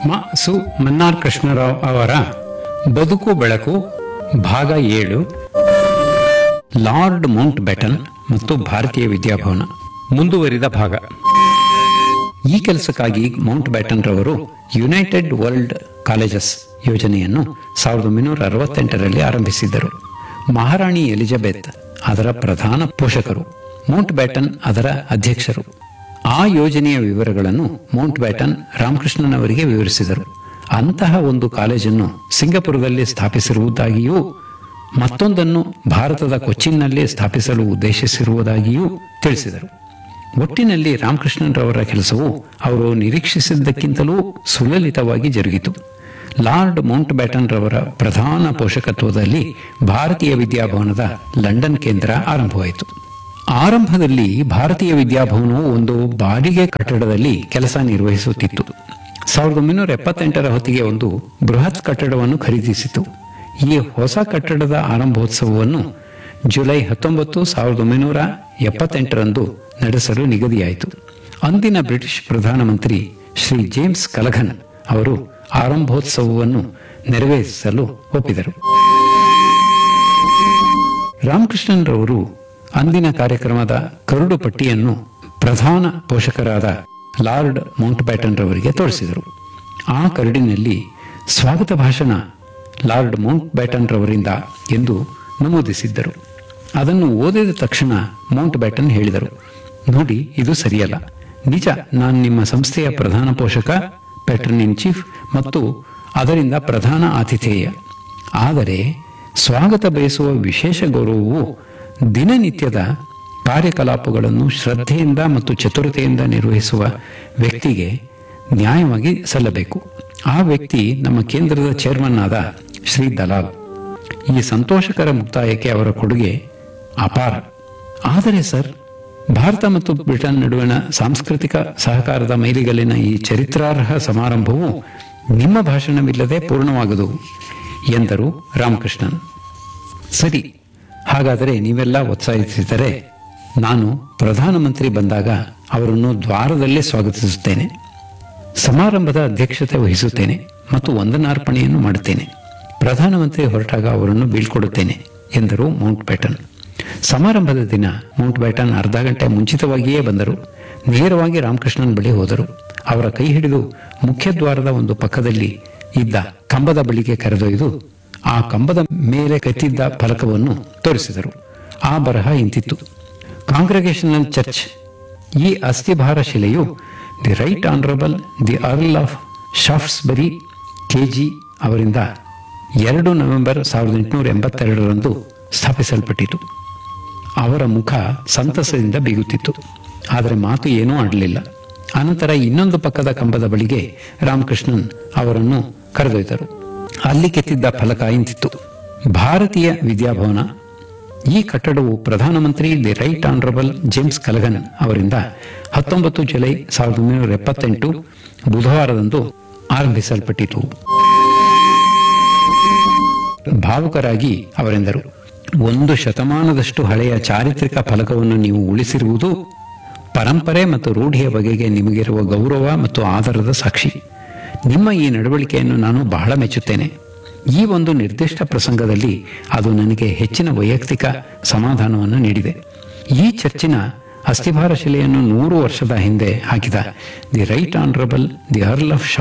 ಮ ಸು ಮನ್ನಾರ್ ಕೃಷ್ಣರಾವ್ ಅವರ ಬದುಕು ಬೆಳಕು ಭಾಗ ಏಳು ಲಾರ್ಡ್ ಮೌಂಟ್ ಬ್ಯಾಟನ್ ಮತ್ತು ಭಾರತೀಯ ವಿದ್ಯಾಭವನ ಮುಂದುವರಿದ ಭಾಗ ಈ ಕೆಲಸಕ್ಕಾಗಿ ಮೌಂಟ್ ಬ್ಯಾಟನ್ ರವರು ಯುನೈಟೆಡ್ ವರ್ಲ್ಡ್ ಕಾಲೇಜಸ್ ಯೋಜನೆಯನ್ನು ಸಾವಿರದ ಒಂಬೈನೂರ ಅರವತ್ತೆಂಟರಲ್ಲಿ ಆರಂಭಿಸಿದ್ದರು ಮಹಾರಾಣಿ ಎಲಿಜಬೆತ್ ಅದರ ಪ್ರಧಾನ ಪೋಷಕರು ಮೌಂಟ್ ಬ್ಯಾಟನ್ ಅದರ ಅಧ್ಯಕ್ಷರು ಆ ಯೋಜನೆಯ ವಿವರಗಳನ್ನು ಮೌಂಟ್ ಬ್ಯಾಟನ್ ರಾಮಕೃಷ್ಣನ್ ಅವರಿಗೆ ವಿವರಿಸಿದರು ಅಂತಹ ಒಂದು ಕಾಲೇಜನ್ನು ಸಿಂಗಪುರದಲ್ಲಿ ಸ್ಥಾಪಿಸಿರುವುದಾಗಿಯೂ ಮತ್ತೊಂದನ್ನು ಭಾರತದ ಕೊಚ್ಚಿನ್ನಲ್ಲಿ ಸ್ಥಾಪಿಸಲು ಉದ್ದೇಶಿಸಿರುವುದಾಗಿಯೂ ತಿಳಿಸಿದರು ಒಟ್ಟಿನಲ್ಲಿ ರಾಮಕೃಷ್ಣನ್ ರವರ ಕೆಲಸವು ಅವರು ನಿರೀಕ್ಷಿಸಿದ್ದಕ್ಕಿಂತಲೂ ಸುಲಲಿತವಾಗಿ ಜರುಗಿತು ಲಾರ್ಡ್ ಮೌಂಟ್ ಬ್ಯಾಟನ್ ರವರ ಪ್ರಧಾನ ಪೋಷಕತ್ವದಲ್ಲಿ ಭಾರತೀಯ ವಿದ್ಯಾಭವನದ ಲಂಡನ್ ಕೇಂದ್ರ ಆರಂಭವಾಯಿತು ಆರಂಭದಲ್ಲಿ ಭಾರತೀಯ ವಿದ್ಯಾಭವನವು ಒಂದು ಬಾಡಿಗೆ ಕಟ್ಟಡದಲ್ಲಿ ಕೆಲಸ ನಿರ್ವಹಿಸುತ್ತಿತ್ತು ಸಾವಿರದ ಒಂಬೈನೂರ ಎಪ್ಪತ್ತೆಂಟರ ಹೊತ್ತಿಗೆ ಒಂದು ಬೃಹತ್ ಕಟ್ಟಡವನ್ನು ಖರೀದಿಸಿತು ಈ ಹೊಸ ಕಟ್ಟಡದ ಆರಂಭೋತ್ಸವವನ್ನು ಜುಲೈ ಹತ್ತೊಂಬತ್ತು ಸಾವಿರದ ಒಂಬೈನೂರ ಎಪ್ಪತ್ತೆಂಟರಂದು ನಡೆಸಲು ನಿಗದಿಯಾಯಿತು ಅಂದಿನ ಬ್ರಿಟಿಷ್ ಪ್ರಧಾನಮಂತ್ರಿ ಶ್ರೀ ಜೇಮ್ಸ್ ಕಲಘನ್ ಅವರು ಆರಂಭೋತ್ಸವವನ್ನು ನೆರವೇರಿಸಲು ಒಪ್ಪಿದರು ರಾಮಕೃಷ್ಣನ್ ರವರು ಅಂದಿನ ಕಾರ್ಯಕ್ರಮದ ಕರಡು ಪಟ್ಟಿಯನ್ನು ಪ್ರಧಾನ ಪೋಷಕರಾದ ಲಾರ್ಡ್ ಮೌಂಟ್ ಬ್ಯಾಟನ್ ರವರಿಗೆ ತೋರಿಸಿದರು ಆ ಕರಡಿನಲ್ಲಿ ಸ್ವಾಗತ ಭಾಷಣ ಲಾರ್ಡ್ ಮೌಂಟ್ ಬ್ಯಾಟನ್ ರವರಿಂದ ಎಂದು ನಮೂದಿಸಿದ್ದರು ಅದನ್ನು ಓದಿದ ತಕ್ಷಣ ಮೌಂಟ್ ಬ್ಯಾಟನ್ ಹೇಳಿದರು ನೋಡಿ ಇದು ಸರಿಯಲ್ಲ ನಿಜ ನಾನು ನಿಮ್ಮ ಸಂಸ್ಥೆಯ ಪ್ರಧಾನ ಪೋಷಕ ಪ್ಯಾಟ್ರನ್ ಇನ್ ಚೀಫ್ ಮತ್ತು ಅದರಿಂದ ಪ್ರಧಾನ ಆತಿಥೇಯ ಆದರೆ ಸ್ವಾಗತ ಬಯಸುವ ವಿಶೇಷ ಗೌರವವು ದಿನನಿತ್ಯದ ಕಾರ್ಯಕಲಾಪಗಳನ್ನು ಶ್ರದ್ಧೆಯಿಂದ ಮತ್ತು ಚತುರತೆಯಿಂದ ನಿರ್ವಹಿಸುವ ವ್ಯಕ್ತಿಗೆ ನ್ಯಾಯವಾಗಿ ಸಲ್ಲಬೇಕು ಆ ವ್ಯಕ್ತಿ ನಮ್ಮ ಕೇಂದ್ರದ ಚೇರ್ಮನ್ ಆದ ಶ್ರೀ ದಲಾಲ್ ಈ ಸಂತೋಷಕರ ಮುಕ್ತಾಯಕ್ಕೆ ಅವರ ಕೊಡುಗೆ ಅಪಾರ ಆದರೆ ಸರ್ ಭಾರತ ಮತ್ತು ಬ್ರಿಟನ್ ನಡುವಿನ ಸಾಂಸ್ಕೃತಿಕ ಸಹಕಾರದ ಮೈಲಿಗಲ್ಲಿನ ಈ ಚರಿತ್ರಾರ್ಹ ಸಮಾರಂಭವು ನಿಮ್ಮ ಭಾಷಣವಿಲ್ಲದೆ ಪೂರ್ಣವಾಗದು ಎಂದರು ರಾಮಕೃಷ್ಣನ್ ಸರಿ ಹಾಗಾದರೆ ನೀವೆಲ್ಲ ಒತ್ತಾಯಿಸಿದರೆ ನಾನು ಪ್ರಧಾನಮಂತ್ರಿ ಬಂದಾಗ ಅವರನ್ನು ದ್ವಾರದಲ್ಲೇ ಸ್ವಾಗತಿಸುತ್ತೇನೆ ಸಮಾರಂಭದ ಅಧ್ಯಕ್ಷತೆ ವಹಿಸುತ್ತೇನೆ ಮತ್ತು ವಂದನಾರ್ಪಣೆಯನ್ನು ಮಾಡುತ್ತೇನೆ ಪ್ರಧಾನಮಂತ್ರಿ ಹೊರಟಾಗ ಅವರನ್ನು ಬೀಳ್ಕೊಡುತ್ತೇನೆ ಎಂದರು ಮೌಂಟ್ ಬ್ಯಾಟನ್ ಸಮಾರಂಭದ ದಿನ ಮೌಂಟ್ ಬ್ಯಾಟನ್ ಅರ್ಧ ಗಂಟೆ ಮುಂಚಿತವಾಗಿಯೇ ಬಂದರು ನೇರವಾಗಿ ರಾಮಕೃಷ್ಣನ್ ಬಳಿ ಹೋದರು ಅವರ ಕೈ ಹಿಡಿದು ಮುಖ್ಯ ದ್ವಾರದ ಒಂದು ಪಕ್ಕದಲ್ಲಿ ಇದ್ದ ಕಂಬದ ಬಳಿಗೆ ಕರೆದೊಯ್ದು ಆ ಕಂಬದ ಮೇಲೆ ಕತ್ತಿದ್ದ ಫಲಕವನ್ನು ತೋರಿಸಿದರು ಆ ಬರಹ ಇಂತಿತ್ತು ಕಾಂಗ್ರೆಗೇಷನಲ್ ಚರ್ಚ್ ಈ ಅಸ್ಥಿಭಾರ ಶಿಲೆಯು the right honourable the earl of Shaftesbury KG ಅವರಿಂದ ಎರಡು ನವೆಂಬರ್ ಸಾವಿರದ ಎಂಟುನೂರ ಎಂಬತ್ತೆರಡರಂದು ಸ್ಥಾಪಿಸಲ್ಪಟ್ಟಿತು ಅವರ ಮುಖ ಸಂತಸದಿಂದ ಬೀಗುತ್ತಿತ್ತು ಆದರೆ ಮಾತು ಏನೂ ಆಡಲಿಲ್ಲ ಅನಂತರ ಇನ್ನೊಂದು ಪಕ್ಕದ ಕಂಬದ ಬಳಿಗೆ ರಾಮಕೃಷ್ಣನ್ ಅವರನ್ನು ಕರೆದೊಯ್ದರು ಅಲ್ಲಿ ಕೆತ್ತಿದ್ದ ಫಲಕ ಇಂತಿತ್ತು ಭಾರತೀಯ ವಿದ್ಯಾಭವನ ಈ ಕಟ್ಟಡವು ಪ್ರಧಾನಮಂತ್ರಿ the right honourable James Callaghan ಅವರಿಂದ ಹತ್ತೊಂಬತ್ತು ಜುಲೈ ಸಾವಿರದ ಒಂಬೈನೂರ ಎಪ್ಪತ್ತೆಂಟು ಬುಧವಾರದಂದು ಆರಂಭಿಸಲ್ಪಟ್ಟಿತು ಭಾವುಕರಾಗಿ ಅವರೆಂದರು ಒಂದು ಶತಮಾನದಷ್ಟು ಹಳೆಯ ಚಾರಿತ್ರಿಕ ಫಲಕವನ್ನು ನೀವು ಉಳಿಸಿರುವುದು ಪರಂಪರೆ ಮತ್ತು ರೂಢಿಯ ಬಗೆಗೆ ನಿಮಗಿರುವ ಗೌರವ ಮತ್ತು ಆಧಾರದ ಸಾಕ್ಷಿ ನಿಮ್ಮ ಈ ನಡವಳಿಕೆಯನ್ನು ನಾನು ಬಹಳ ಮೆಚ್ಚುತ್ತೇನೆ ಈ ಒಂದು ನಿರ್ದಿಷ್ಟ ಪ್ರಸಂಗದಲ್ಲಿ ಅದು ನನಗೆ ಹೆಚ್ಚಿನ ವೈಯಕ್ತಿಕ ಸಮಾಧಾನವನ್ನು ನೀಡಿದೆ ಈ ಚರ್ಚಿನ ಅಸ್ಥಿಭಾರ ಶಿಲೆಯನ್ನು ನೂರು ವರ್ಷದ ಹಿಂದೆ ಹಾಕಿದ the right honourable the earl of